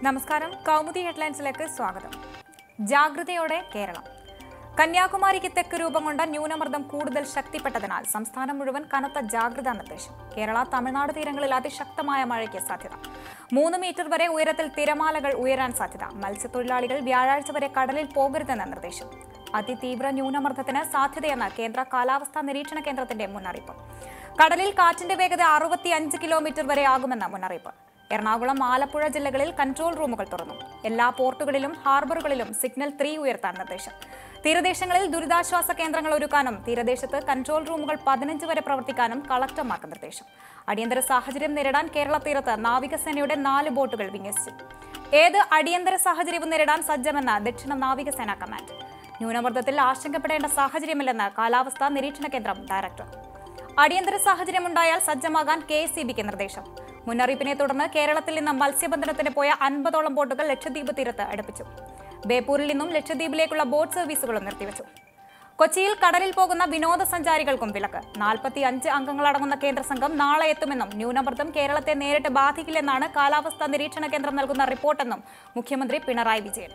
നമസ്കാരം കൗമുദി ഹെഡ്ലൈൻസിലേക്ക് സ്വാഗതം ജാഗ്രതയോടെ കേരളം കന്യാകുമാരിക്ക് തെക്ക് രൂപം കൊണ്ട ന്യൂനമർദ്ദം കൂടുതൽ ശക്തിപ്പെട്ടതിനാൽ സംസ്ഥാനം മുഴുവൻ കനത്ത ജാഗ്രതാ നിർദ്ദേശം കേരള തമിഴ്നാട് തീരങ്ങളിൽ അതിശക്തമായ മഴയ്ക്ക് സാധ്യത മൂന്ന് മീറ്റർ വരെ ഉയരത്തിൽ തിരമാലകൾ ഉയരാൻ സാധ്യത മത്സ്യത്തൊഴിലാളികൾ വ്യാഴാഴ്ച വരെ കടലിൽ പോകരുതെന്ന നിർദ്ദേശം അതിതീവ്ര ന്യൂനമർദ്ദത്തിന് സാധ്യതയെന്ന് കേന്ദ്ര കാലാവസ്ഥാ നിരീക്ഷണ കേന്ദ്രത്തിന്റെ മുന്നറിയിപ്പ് കടലിൽ കാറ്റിന്റെ വേഗത അറുപത്തിയഞ്ച് കിലോമീറ്റർ വരെ ആകുമെന്ന മുന്നറിയിപ്പ് എറണാകുളം ആലപ്പുഴ ജില്ലകളിൽ കൺട്രോൾ റൂമുകൾ തുറന്നു എല്ലാ പോർട്ടുകളിലും ഹാർബറുകളിലും സിഗ്നൽ ത്രീ ഉയർത്താൻ നിർദ്ദേശം തീരദേശങ്ങളിൽ ദുരിതാശ്വാസ കേന്ദ്രങ്ങൾ ഒരുക്കാനും തീരദേശത്ത് കൺട്രോൾ റൂമുകൾ പതിനഞ്ച് വരെ പ്രവർത്തിക്കാനും കളക്ടർമാർക്ക് നിർദ്ദേശം അടിയന്തര സാഹചര്യം നേരിടാൻ കേരള തീരത്ത് നാവികസേനയുടെ നാല് ബോട്ടുകൾ വിന്യസിച്ചു ഏത് അടിയന്തര സാഹചര്യവും നേരിടാൻ സജ്ജമെന്ന ദക്ഷിണ നാവികസേന കമാൻഡ് ന്യൂനമർദ്ദത്തിൽ ആശങ്കപ്പെടേണ്ട സാഹചര്യമില്ലെന്ന് കാലാവസ്ഥാ നിരീക്ഷണ കേന്ദ്രം ഡയറക്ടർ അടിയന്തര സാഹചര്യമുണ്ടായാൽ സജ്ജമാകാൻ കെ എസ് നിർദ്ദേശം മുന്നറിയിപ്പിനെ തുടർന്ന് കേരളത്തിൽ നിന്ന് മത്സ്യബന്ധനത്തിന് പോയ അൻപതോളം ബോട്ടുകൾ ലക്ഷദ്വീപ് തീരത്ത് അടുപ്പിച്ചു ബേപ്പൂരിൽ നിന്നും ലക്ഷദ്വീപിലേക്കുള്ള ബോട്ട് സർവീസുകളും നിർത്തിവച്ചു കൊച്ചിയിൽ കടലിൽ പോകുന്ന വിനോദസഞ്ചാരികൾക്കും വിലക്ക് നാൽപ്പത്തി അഞ്ച് അംഗങ്ങളടങ്ങുന്ന കേന്ദ്ര സംഘം നാളെ എത്തുമെന്നും ന്യൂനമർദ്ദം കേരളത്തെ നേരിട്ട് ബാധിക്കില്ലെന്നാണ് കാലാവസ്ഥാ നിരീക്ഷണ കേന്ദ്രം നൽകുന്ന റിപ്പോർട്ടെന്നും മുഖ്യമന്ത്രി പിണറായി വിജയൻ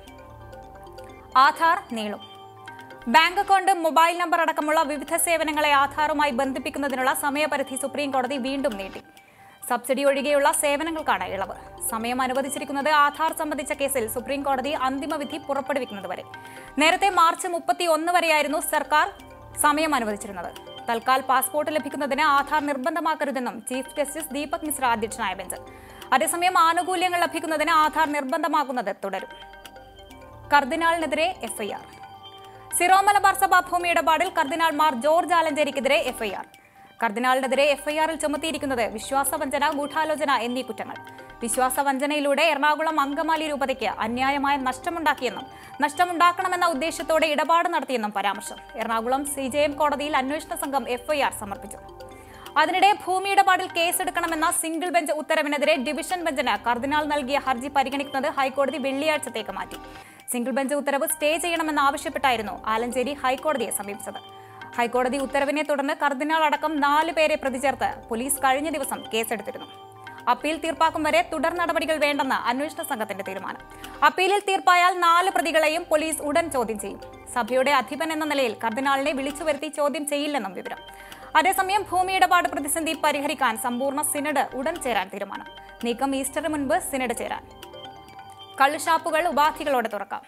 ആധാർ നീളും ബാങ്ക് അക്കൗണ്ട് മൊബൈൽ നമ്പർ അടക്കമുള്ള വിവിധ സേവനങ്ങളെ ആധാറുമായി ബന്ധിപ്പിക്കുന്നതിനുള്ള സമയപരിധി സുപ്രീം കോടതി വീണ്ടും നീട്ടി സബ്സിഡി ഒഴികെയുള്ള സേവനങ്ങൾക്കാണ് ഇളവ് സമയം അനുവദിച്ചിരിക്കുന്നത് ആധാർ സംബന്ധിച്ച കേസിൽ സുപ്രീം കോടതി അന്തിമവിധി പുറപ്പെടുവിക്കുന്നതുവരെ നേരത്തെ മാർച്ച് മുപ്പത്തി ഒന്ന് വരെയായിരുന്നു സർക്കാർ സമയം അനുവദിച്ചിരുന്നത് തൽക്കാൽ പാസ്പോർട്ട് ലഭിക്കുന്നതിന് ആധാർ നിർബന്ധമാക്കരുതെന്നും ചീഫ് ജസ്റ്റിസ് ദീപക് മിശ്ര അധ്യക്ഷനായ ബെഞ്ച് അതേസമയം ആനുകൂല്യങ്ങൾ ലഭിക്കുന്നതിന് ആധാർ നിർബന്ധമാക്കുന്നത് തുടരും കർദിനാളിനെതിരെ എഫ്ഐആർ സിറോ മലബാർ സഭ ഭൂമി ഇടപാടിൽ കർദിനാൾ മാർ ജോർജ് ആലഞ്ചേരിക്കെതിരെ എഫ്ഐആർ കർദിനാളിനെതിരെ എഫ്ഐആറിൽ ചുമത്തിയിരിക്കുന്നത് വിശ്വാസവഞ്ചന ഗൂഢാലോചന എന്നീ കുറ്റങ്ങൾ വിശ്വാസവഞ്ചനയിലൂടെ എറണാകുളം അങ്കമാലി രൂപതയ്ക്ക് അന്യായമായ നഷ്ടമുണ്ടാക്കിയെന്നും നഷ്ടമുണ്ടാക്കണമെന്ന ഉദ്ദേശത്തോടെ ഇടപാട് നടത്തിയെന്നും പരാമർശം എറണാകുളം സി ജെ എം കോടതിയിൽ അന്വേഷണ സംഘം എഫ്ഐആർ സമർപ്പിച്ചു അതിനിടെ ഭൂമി ഇടപാടിൽ കേസെടുക്കണമെന്ന സിംഗിൾ ബെഞ്ച് ഉത്തരവിനെതിരെ ഡിവിഷൻ ബെഞ്ചിന് കർദിനാൾ നൽകിയ ഹർജി പരിഗണിക്കുന്നത് ഹൈക്കോടതി വെള്ളിയാഴ്ചത്തേക്ക് മാറ്റി സിംഗിൾ ബെഞ്ച് ഉത്തരവ് സ്റ്റേ ചെയ്യണമെന്നാവശ്യപ്പെട്ടായിരുന്നു ആലഞ്ചേരി ഹൈക്കോടതിയെ സമീപിച്ചത് ഹൈക്കോടതി ഉത്തരവിനെ തുടർന്ന് കർദിനാൾ അടക്കം നാല് പേരെ പ്രതി ചേർത്ത് പോലീസ് കഴിഞ്ഞ ദിവസം കേസെടുത്തിരുന്നു അപ്പീൽ തീർപ്പാക്കും വരെ തുടർ നടപടികൾ വേണ്ടെന്ന് അന്വേഷണ സംഘത്തിന്റെ തീരുമാനം അപ്പീലിൽ തീർപ്പായാൽ നാല് പ്രതികളെയും പോലീസ് ഉടൻ ചോദ്യം ചെയ്യും സഭയുടെ അധിപൻ എന്ന നിലയിൽ കർദിനാളിനെ വിളിച്ചു വരുത്തി ചോദ്യം ചെയ്യില്ലെന്നും വിവരം അതേസമയം ഭൂമി ഇടപാട് പ്രതിസന്ധി പരിഹരിക്കാൻ സമ്പൂർണ്ണ സിനഡ് ഉടൻ ചേരാൻ തീരുമാനം നീക്കം ഈസ്റ്ററിന് മുൻപ് സിനഡ് ചേരാൻ കള്ളുഷാപ്പുകൾ ഉപാധികളോടെ തുറക്കാം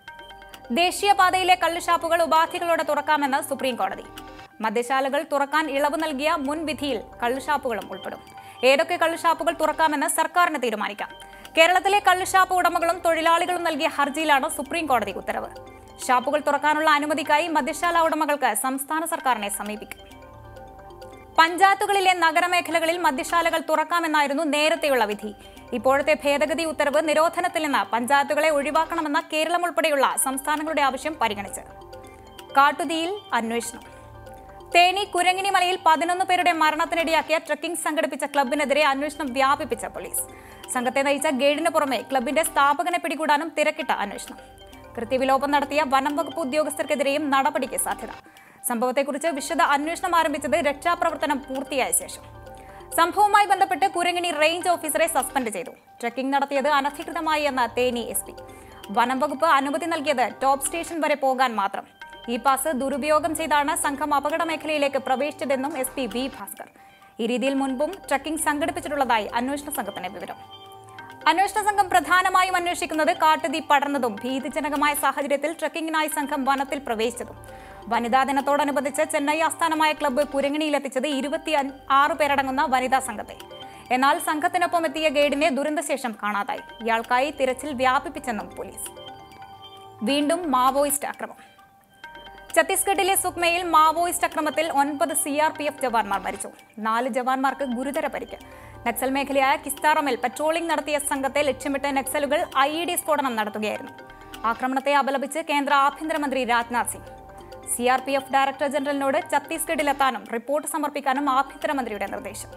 ദേശീയപാതയിലെ കള്ളുഷാപ്പുകൾ ഉപാധികളോടെ തുറക്കാമെന്ന് സുപ്രീം കോടതി മദ്യശാലകൾ തുറക്കാൻ ഇളവ് നൽകിയ മുൻ വിധിയിൽ കള്ളുഷാപ്പുകളും ഉൾപ്പെടും ഏതൊക്കെ കള്ളുഷാപ്പുകൾ തുറക്കാമെന്ന് സർക്കാരിന് തീരുമാനിക്കാം കേരളത്തിലെ കള്ളുഷാപ്പ് ഉടമകളും തൊഴിലാളികളും നൽകിയ ഹർജിയിലാണ് സുപ്രീം കോടതി ഉത്തരവ് ഷാപ്പുകൾ തുറക്കാനുള്ള അനുമതിക്കായി മദ്യശാല ഉടമകൾക്ക് സംസ്ഥാന സർക്കാരിനെ സമീപിക്കും പഞ്ചായത്തുകളിലെ നഗരമേഖലകളിൽ മദ്യശാലകൾ തുറക്കാമെന്നായിരുന്നു നേരത്തെയുള്ള വിധി ഇപ്പോഴത്തെ ഭേദഗതി ഉത്തരവ് നിരോധനത്തിൽ നിന്ന് പഞ്ചായത്തുകളെ ഒഴിവാക്കണമെന്ന കേരളം ഉൾപ്പെടെയുള്ള സംസ്ഥാനങ്ങളുടെ ആവശ്യം പരിഗണിച്ച് കാട്ടുതീയിൽ അന്വേഷണം തേനി കുരങ്ങിനി മലയിൽ പതിനൊന്ന് പേരുടെ മരണത്തിനിടയാക്കിയ ട്രക്കിംഗ് സംഘടിപ്പിച്ച ക്ലബിനെതിരെ അന്വേഷണം വ്യാപിപ്പിച്ച പോലീസ് സംഘത്തെ നയിച്ച ഗൈഡിന് പുറമെ ക്ലബിന്റെ സ്ഥാപകനെ പിടികൂടാനും തിരക്കിട്ട അന്വേഷണം കൃത്യവിലോപം നടത്തിയ വനം വകുപ്പ് ഉദ്യോഗസ്ഥർക്കെതിരെയും നടപടിക്ക് സാധ്യത സംഭവത്തെക്കുറിച്ച് വിശദ അന്വേഷണം ആരംഭിച്ചത് രക്ഷാപ്രവർത്തനം പൂർത്തിയായ ശേഷം സംഭവവുമായി ബന്ധപ്പെട്ട് കുരങ്ങിണി റേഞ്ച് ഓഫീസറെ സസ്പെൻഡ് ചെയ്തു ട്രക്കിംഗ് നടത്തിയത് അനധികൃതമായി എന്ന തേനി എസ് പി വനം വകുപ്പ് അനുമതി നൽകിയത് ടോപ്പ് സ്റ്റേഷൻ വരെ പോകാൻ മാത്രം ഈ പാസ് ദുരുപയോഗം ചെയ്താണ് സംഘം അപകട മേഖലയിലേക്ക് പ്രവേശിച്ചതെന്നും എസ് പി വി ഭാസ്കർ ഈ രീതിയിൽ മുൻപും ട്രക്കിംഗ് സംഘടിപ്പിച്ചിട്ടുള്ളതായി അന്വേഷണ സംഘത്തിന് വിവരം അന്വേഷണ സംഘം പ്രധാനമായും അന്വേഷിക്കുന്നത് കാട്ടുതീ പടർന്നതും ഭീതിജനകമായ സാഹചര്യത്തിൽ ട്രക്കിങ്ങിനായി സംഘം വനത്തിൽ പ്രവേശിച്ചതും വനിതാ ദിനത്തോടനുബന്ധിച്ച് ചെന്നൈ ആസ്ഥാനമായ ക്ലബ്ബ് കുരങ്ങിണിയിലെത്തിച്ചത് ഇരുപത്തി ആറ് പേരടങ്ങുന്ന വനിതാ സംഘത്തെ എന്നാൽ സംഘത്തിനൊപ്പം എത്തിയ ഗൈഡിനെ ദുരന്തശേഷം കാണാതായി ഇയാൾക്കായി തിരച്ചിൽ വ്യാപിപ്പിച്ചെന്നും പോലീസ് വീണ്ടും മാവോയിസ്റ്റ് അക്രമം ഛത്തീസ്ഗഡിലെ സുക്മയിൽ മാവോയിസ്റ്റ് അക്രമത്തിൽ ഒൻപത് സി ആർ പി എഫ് ജവാന്മാർ മരിച്ചു നാല് ജവാന്മാർക്ക് ഗുരുതര പരിക്ക് നക്സൽ മേഖലയായ കിസ്താറമിൽ പട്രോളിംഗ് നടത്തിയ സംഘത്തെ ലക്ഷ്യമിട്ട് നക്സലുകൾ ഐ ഇ ഡി സ്ഫോടനം നടത്തുകയായിരുന്നു ആക്രമണത്തെ അപലപിച്ച് കേന്ദ്ര ആഭ്യന്തരമന്ത്രി Rajnath Singh C R P F director ജനറലിനോട് ഛത്തീസ്ഗഡിലെത്താനും റിപ്പോർട്ട് സമർപ്പിക്കാനും ആഭ്യന്തരമന്ത്രിയുടെ നിർദ്ദേശം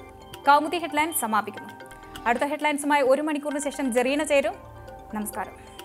കൗമുദി ഹെഡ്ലൈൻസ് സമാപിക്കുന്നു അടുത്ത ഹെഡ്ലൈൻസുമായി ഒരു മണിക്കൂറിന് ശേഷം ജെറീന ചേരും നമസ്കാരം